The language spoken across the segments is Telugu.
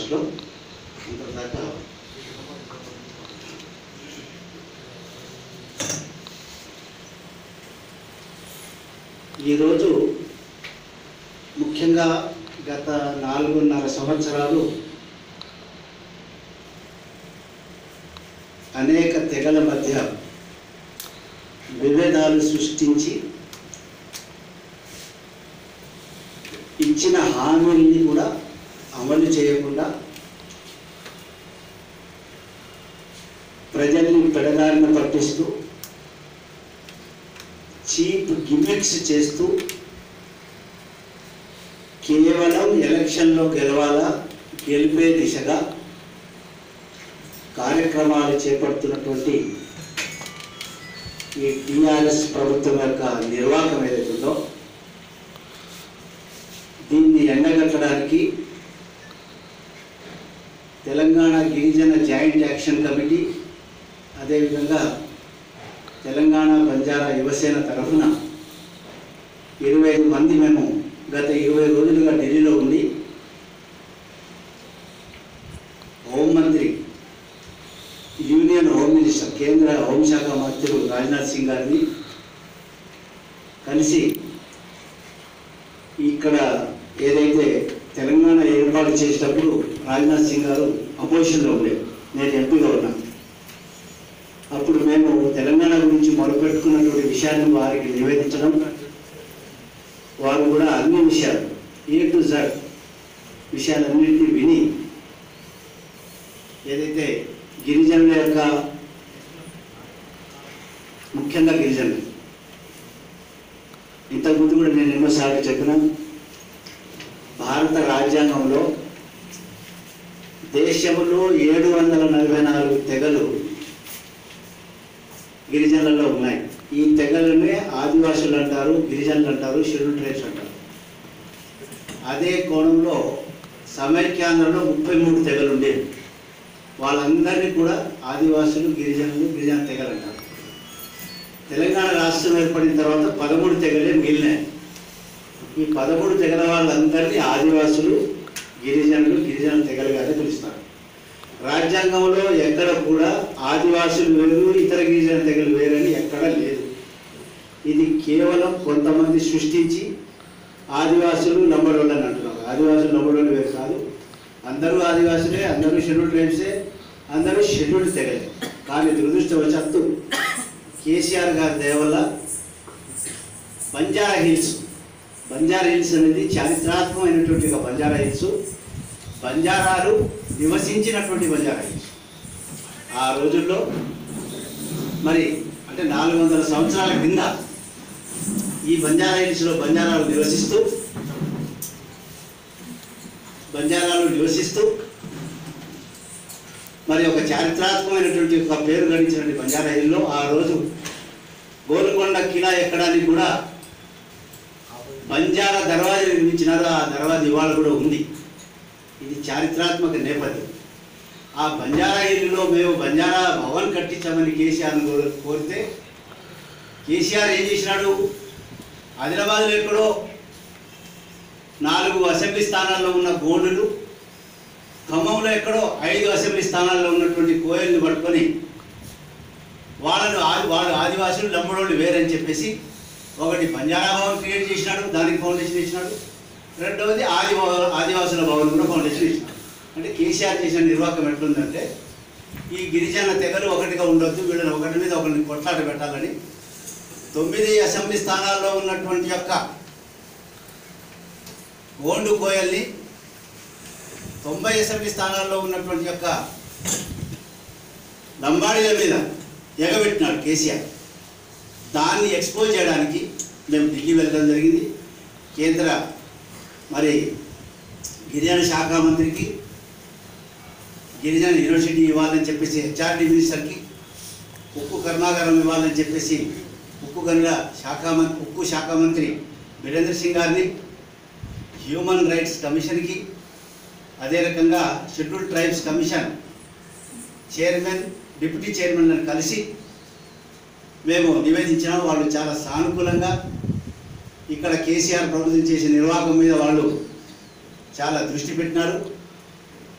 భాషలో ఇంతదాకా ఈరోజు ముఖ్యంగా గత నాలుగున్నర సంవత్సరాలు అనేక తెగల మధ్య విభేదాలు సృష్టించి ఇచ్చిన హామీల్ని కూడా అమలు చేయకుండా ప్రజల్ని పెడదారిన పట్టిస్తూ చీప్ గిమిక్స్ చేస్తూ కేవలం ఎలక్షన్లో గెలవాలా గెలిపే దిశగా కార్యక్రమాలు చేపడుతున్నటువంటి ఈ టిఆర్ఎస్ ప్రభుత్వం యొక్క నిర్వాహకం ఏదైతుందో దీన్ని ఎండగట్టడానికి తెలంగాణ గిరిజన జాయింట్ యాక్షన్ కమిటీ అదేవిధంగా తెలంగాణ బంజారా యువసేన తరఫున ఇరవై ఐదు మంది మేము గత ఇరవై రోజులుగా ఢిల్లీలో ఉండి హోంమంత్రి యూనియన్ హోమ్ మినిస్టర్ కేంద్ర హోంశాఖ మంత్రులు రాజ్నాథ్ సింగ్ గారిని కలిసి ఇక్కడ ఏదైతే తెలంగాణ ఏర్పాటు చేసేటప్పుడు రాజ్నాథ్ సింగ్ గారు అపోజిషన్లో ఉండేది నేను ఎంపీగా ఉన్నా అప్పుడు మేము తెలంగాణ గురించి మొదలుపెట్టుకున్నటువంటి విషయాన్ని వారికి నివేదించడం వారు కూడా అన్ని విషయాలు ఏ టు జడ్ విషయాలన్నింటినీ విని ఏదైతే గిరిజనుల యొక్క ముఖ్యంగా గిరిజనులు ఇంతకుముందు కూడా నేను ఎన్నోసార్లు చెప్పిన భారత రాజ్యాంగంలో దేశంలో ఏడు వందల నలభై నాలుగు తెగలు గిరిజనులలో ఉన్నాయి ఈ తెగలనే ఆదివాసులు అంటారు గిరిజనులు అంటారు షెడ్యూల్ ట్రైబ్స్ అంటారు అదే కోణంలో సమైక్యాంధ్రలో ముప్పై మూడు తెగలు ఉండేవి వాళ్ళందరినీ కూడా ఆదివాసులు గిరిజనులు గిరిజన తెగలు అంటారు తెలంగాణ రాష్ట్రం ఏర్పడిన తర్వాత పదమూడు తెగలే మిగిలినాయి ఈ పదమూడు తెగల వాళ్ళందరినీ ఆదివాసులు గిరిజనులు గిరిజన తెగలుగానే పిలుస్తారు రాజ్యాంగంలో ఎక్కడ కూడా ఆదివాసులు వేరు ఇతర గిరిజన తెగలు వేరని ఎక్కడ లేదు ఇది కేవలం కొంతమంది సృష్టించి ఆదివాసులు లంబడోళ్ళు అని అంటున్నారు ఆదివాసులు లంబడోళ్ళు వేరు కాదు అందరూ ఆదివాసులే అందరూ షెడ్యూల్ ట్రైబ్సే అందరూ షెడ్యూల్ తెగలే కానీ దురదృష్టవశాత్తు కేసీఆర్ గారి దయ వల్ల బంజారా హిల్స్ బంజారా హిల్స్ అనేది చారిత్రాత్మకమైనటువంటి ఒక బంజారా హిల్స్ బంజారాలు నివసించినటువంటి బంజారా హిల్స్ ఆ రోజుల్లో మరి అంటే నాలుగు వందల సంవత్సరాల కింద ఈ బంజారా హిల్స్లో బంజారాలు నివసిస్తూ బంజారాలు నివసిస్తూ మరి ఒక చారిత్రాత్మకమైనటువంటి ఒక పేరు గడించినటువంటి బంజారా హిల్లో ఆ రోజు గోల్కొండ కిలా ఎక్కడానికి కూడా బంజారా దర్వాజా నిర్మించినారు ఆ దర్వాజా ఇవాళ కూడా ఉంది ఇది చారిత్రాత్మక నేపథ్యం ఆ బంజారా హిల్లో మేము బంజారా భవన్ కట్టించామని కేసీఆర్ను కోర- కోరితే కేసీఆర్ ఏం చేసినాడు ఆదిలాబాద్లో ఎక్కడో నాలుగు అసెంబ్లీ స్థానాల్లో ఉన్న గోండులు ఖమ్మంలో ఎక్కడో ఐదు అసెంబ్లీ స్థానాల్లో ఉన్నటువంటి కోయల్ని పట్టుకొని వాళ్ళను ఆది వాళ్ళు ఆదివాసులు లంబడోళ్ళు వేరని చెప్పేసి ఒకటి బంజారా భవన్ క్రియేట్ చేసినాడు దానికి ఫౌండేషన్ ఇచ్చినాడు రెండవది ఆది ఆదివాసుల భవన్ కూడా ఫౌండేషన్ ఇచ్చినాడు అంటే కేసీఆర్ చేసిన నిర్వాహకం ఎట్లుందంటే ఈ గిరిజన తెగలు ఒకటిగా ఉండొద్దు వీళ్ళని ఒకటి మీద ఒకరిని కొట్లాట పెట్టాలని తొమ్మిది అసెంబ్లీ స్థానాల్లో ఉన్నటువంటి యొక్క ఓండు కోయల్ని తొంభై అసెంబ్లీ స్థానాల్లో ఉన్నటువంటి యొక్క లంబాడీల మీద ఎగబెట్టినాడు కేసీఆర్ దాన్ని ఎక్స్పోజ్ చేయడానికి మేము ఢిల్లీ వెళ్ళడం జరిగింది కేంద్ర మరి గిరిజన శాఖ మంత్రికి గిరిజన యూనివర్సిటీ ఇవ్వాలని చెప్పేసి హెచ్ఆర్డి మినిస్టర్కి ఉక్కు కర్మాగారం ఇవ్వాలని చెప్పేసి ఉక్కు గనుల శాఖ మంత్రి ఉక్కు శాఖ మంత్రి వీరేంద్ర సింగ్ గారిని హ్యూమన్ రైట్స్ కమిషన్కి అదే రకంగా schedule tribes commission chairman deputy చైర్మన్లను కలిసి మేము నివేదించినాం వాళ్ళు చాలా సానుకూలంగా ఇక్కడ కేసీఆర్ ప్రభుత్వం చేసే నిర్వాహకం మీద వాళ్ళు చాలా దృష్టి పెట్టినారు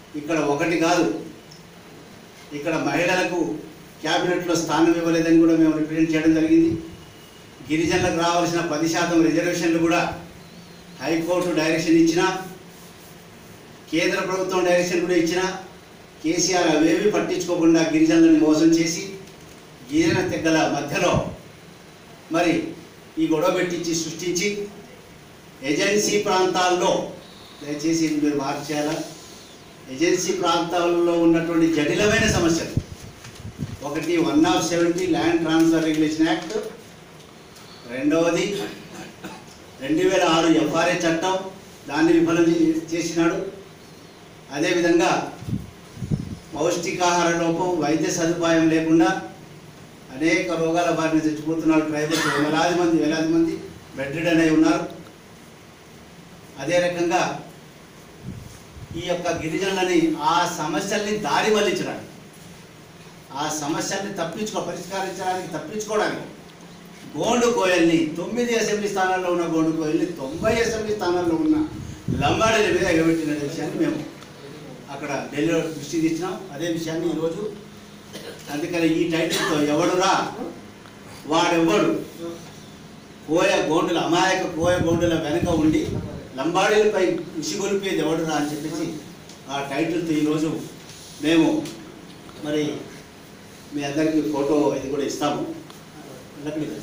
ఇక్కడ ఒకటి కాదు ఇక్కడ మహిళలకు క్యాబినెట్లో స్థానం ఇవ్వలేదని కూడా మేము రిప్రజెంట్ చేయడం జరిగింది గిరిజనులకు రావాల్సిన పది శాతం రిజర్వేషన్లు కూడా హైకోర్టు డైరెక్షన్ ఇచ్చినా కేంద్ర ప్రభుత్వం డైరెక్షన్ కూడా ఇచ్చినా కేసీఆర్ అవేవి పట్టించుకోకుండా గిరిజనులను మోసం చేసి గిరిజన తెగ్గల మధ్యలో మరి ఈ గొడవ పెట్టించి సృష్టించి ఏజెన్సీ ప్రాంతాల్లో దయచేసి ఇది మీరు మార్చేయాలా ఏజెన్సీ ప్రాంతాలలో ఉన్నటువంటి జటిలమైన సమస్యలు ఒకటి one of seventy land transfer regulation act రెండవది రెండు వేల ఆరు ఎఫ్ఆర్ఏ చట్టం దాన్ని విఫలం చే- చేసినాడు అదేవిధంగా పౌష్టికాహార లోపం వైద్య సదుపాయం లేకుండా అనేక రోగాల బారిన చచ్చిపోతున్నారు ట్రైబల్స్ వేలాది మంది వేలాది మంది బెడ్ రిడన్ అయి ఉన్నారు అదే రకంగా ఈ యొక్క గిరిజనులని ఆ సమస్యల్ని దారి మళ్లించడానికి ఆ సమస్యల్ని తప్పించుకో పరిష్కరించడానికి తప్పించుకోవడానికి గోండు కోయల్ని తొమ్మిది అసెంబ్లీ స్థానాల్లో ఉన్న గోండు కోయల్ని తొంభై అసెంబ్లీ స్థానాల్లో ఉన్న లంబాడీల మీద ఎగబెట్టిన విషయాన్ని మేము అక్కడ ఢిల్లీలో దృష్టి తీసినాం అదే విషయాన్ని ఈరోజు అందుకని ఈ టైటిల్తో ఎవడురా వాడెవ్వడు కోయ గోండుల అమాయక కోయ గోండుల వెనక ఉండి లంబాడీలపై ఉసిగొలిపేది ఎవడురా అని చెప్పేసి ఆ టైటిల్తో ఈరోజు మేము మరి మీ అందరికీ ఫోటో ఇది కూడా ఇస్తాము లక్ష్మీ గారు.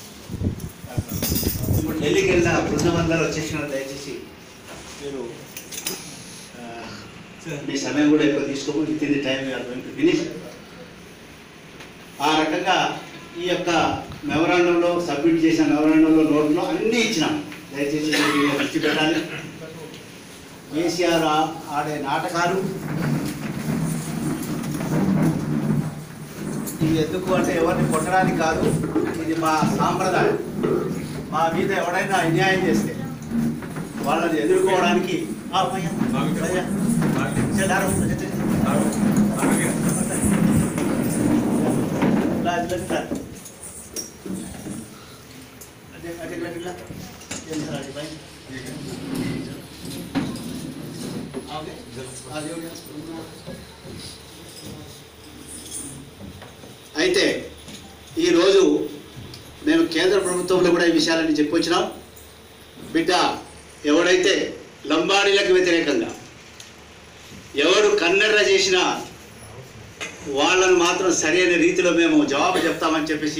ఇప్పుడు ఢిల్లీకి వెళ్ళిన బృందం అందరూ వచ్చేసినారు దయచేసి మీరు ఆ, మీ సమయం కూడా ఎక్కువ తీసుకోము within the time finish ఆ రకంగా ఈ యొక్క మెమరాండంలో సబ్మిట్ చేసిన మెమరాండంలో నోట్లో అన్నీ ఇచ్చినాం దయచేసి మీరు ఇలా దృష్టి పెట్టాలి కేసీఆర్ ఆ- ఆడే నాటకాలు ఇది ఎందుకు అంటే ఎవరిని కొట్టడానికి కాదు ఇది మా సాంప్రదాయం మా మీద ఎవడైనా అన్యాయం చేస్తే వాళ్ళని ఎదుర్కోవడానికి ఆ, భయ్యా, భయ్యా. చల్, దారం, చల్, చల్, చల్. ఇలా, ఇలా, ఇలా. అదే, అదే, ఇలా, ఇలా. ఏం సార్ అది, భయ్? ఓకే. అది ఓకే. అయితే ఈరోజు మేము కేంద్ర ప్రభుత్వంలో కూడా ఈ విషయాలన్నీ చెప్పొచ్చినాం బిడ్డ ఎవడైతే లంబాడీలకు వ్యతిరేకంగా ఎవడు కన్నెర్ర చేసినా వాళ్ళను మాత్రం సరైన రీతిలో మేము జవాబు చెప్తామని చెప్పేసి